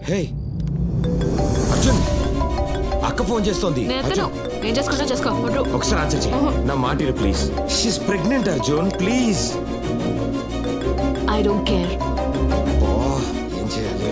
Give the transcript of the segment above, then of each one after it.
హే అర్జున్ అక్క ఫోన్ చేస్తోంది నేను ఎత్తను అర్జున్, ఏం చేసుకుంటా చేసుకో వడ్రు ఒకసారి ఆన్సర్ చేయి నా మాట please she's pregnant Arjun please I don't care ఓ ఏం చేయాలి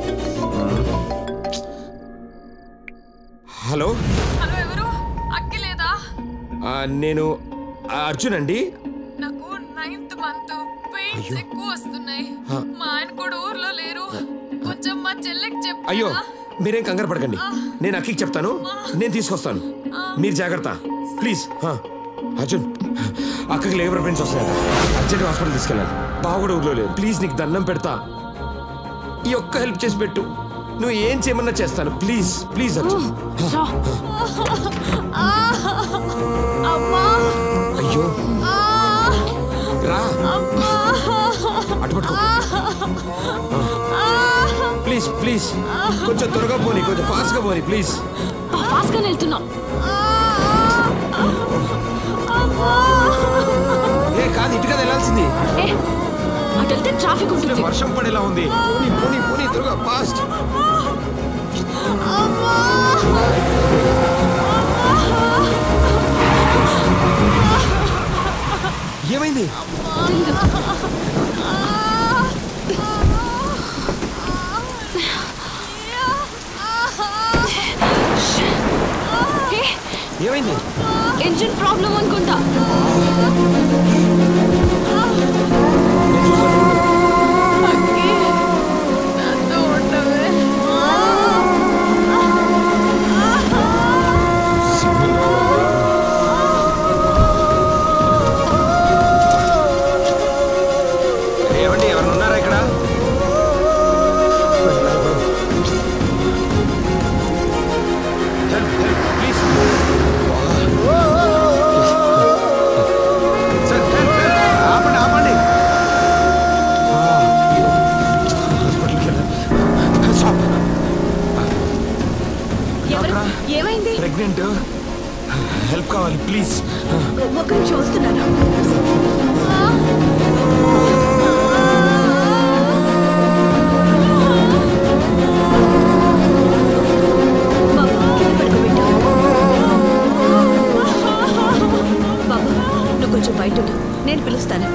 హలో హలో ఎవరు అక్కి లేదా ఆ, నేను ఆ, అర్జున్ అండి నాకు నైన్త్ మంత్ పెయిన్స్ అయ్యో. ఎక్కువ వస్తున్నాయి హ. మా ఆయన కూడా ఊర్లో లేరు కొంచెం మా చెల్లెకి చెప్పు అయ్యో కదా. మీరేం కంగారు పడకండి నేను అక్కకి చెప్తాను నేను తీసుకొస్తాను మీరు జాగ్రత్త ప్లీజ్ హా. అర్జున్ అక్కకి లేబర్ పెయిన్స్ వస్తున్నాయట అర్జెంట్ హాస్పిటల్ తీసుకెళ్ళాలి బావ కూడా ఊర్లో లేదు ప్లీజ్ నీకు దండం పెడతా ఈ ఒక్క హెల్ప్ చేసి పెట్టు నువ్వు ఏం చేయమన్నా చేస్తాను ప్లీజ్ ప్లీజ్ అర్జున్ హా. అమ్మా అయ్యో రా అటు పట్టుకో ప్లీజ్ ప్లీజ్ కొంచెం త్వరగా పోనీ కొంచెం ఫాస్ట్గా పోనీ ప్లీజ్ ఫాస్ట్ గా వెళ్తున్నా ఏ కాదు ఇటు కదా వెళ్ళాల్సింది ఏ అటు వెళ్తే ట్రాఫిక్ ఉంటుంది వర్షం పడేలా ఉంది పోనీ పోనీ పోనీ త్వరగా ఫాస్ట్ ఏమైంది తెలీదు. ఏ, ఏమైంది ఇంజిన్ ప్రాబ్లం అనుకుంటా నేను చూస్తాను ఉండు. అక్కి నాతో ఉండవే ఏమండి ఎవరు ఉన్నారా ఇక్కడ help help please sir help help ఆపండి ఆపండి హాస్పిటల్కి వెళ్ళాలి స్టాప్ ఎవరు ఏమైంది ప్రెగ్నెంట్ హెల్ప్ కావాలి ప్లీజ్ ఒక్క నిమిషం వస్తున్నాను బాబు, కింద పడుకోబెట్టు. బాబు నువ్వు కొంచెం బయట ఉండు. నేను పిలుస్తాను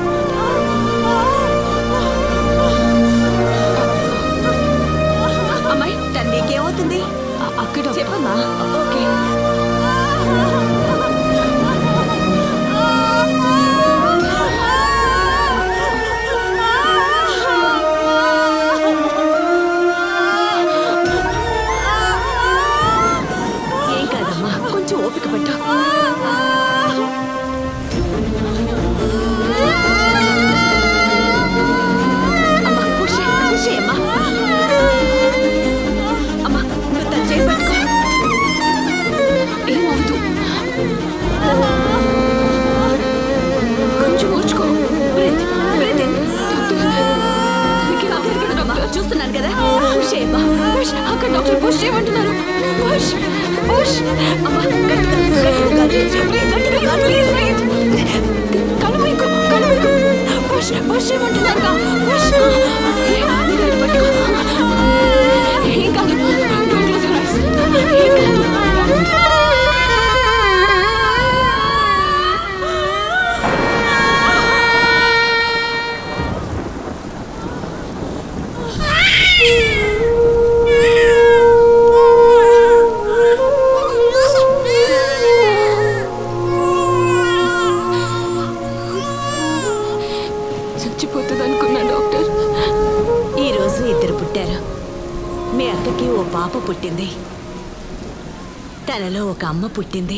అమ్మాయి తను నీకేమవుతుంది అ- అక్కడ చెప్పమ్మా ఓకే ఏం కాదమ్మా కొంచెం ఓపిక పట్టు అమ్మా పుష్ పుష్ అమ్మా అమ్మా నువ్వు తను చేయి పట్టుకో ఏమవుదు కొంచెం ఓర్చుకో బ్రీత్ బ్రీత్ ఇన్ చూస్తున్నాను కదా పుష్ అమ్మా పుష్ అక్కడ డాక్టర్ పుష్ చేయమంటున్నారు పుష్ పుష్ అమ్మా గట్టిగా గట్టిగా గాలి పీల్చు. గట్టిగా గాలి పీల్చు. కళ్ళు మూయకు కళ్ళు మూయకు పుష్ పుష్ చేయమంటున్నారుగా పుష్ మీరు అది పట్టుకో ఏం కాదు డోంట్ క్లోజ్ యువర్ ఐస్ ఏం కాదు చచ్చిపోతుంది అనుకున్నా డాక్టర్ ఈ రోజు ఇద్దరు పుట్టారు మీ అక్కకి ఓ పాప పుట్టింది తనలో ఒక అమ్మ పుట్టింది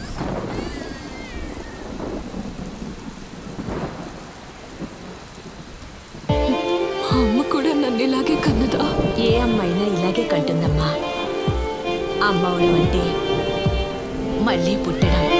మా అమ్మ కూడా నన్ను ఇలాగే కన్నదా ఏ అమ్మైనా ఇలాగే కంటుందమ్మా అమ్మవడం అంటే మళ్ళీ పుట్టడం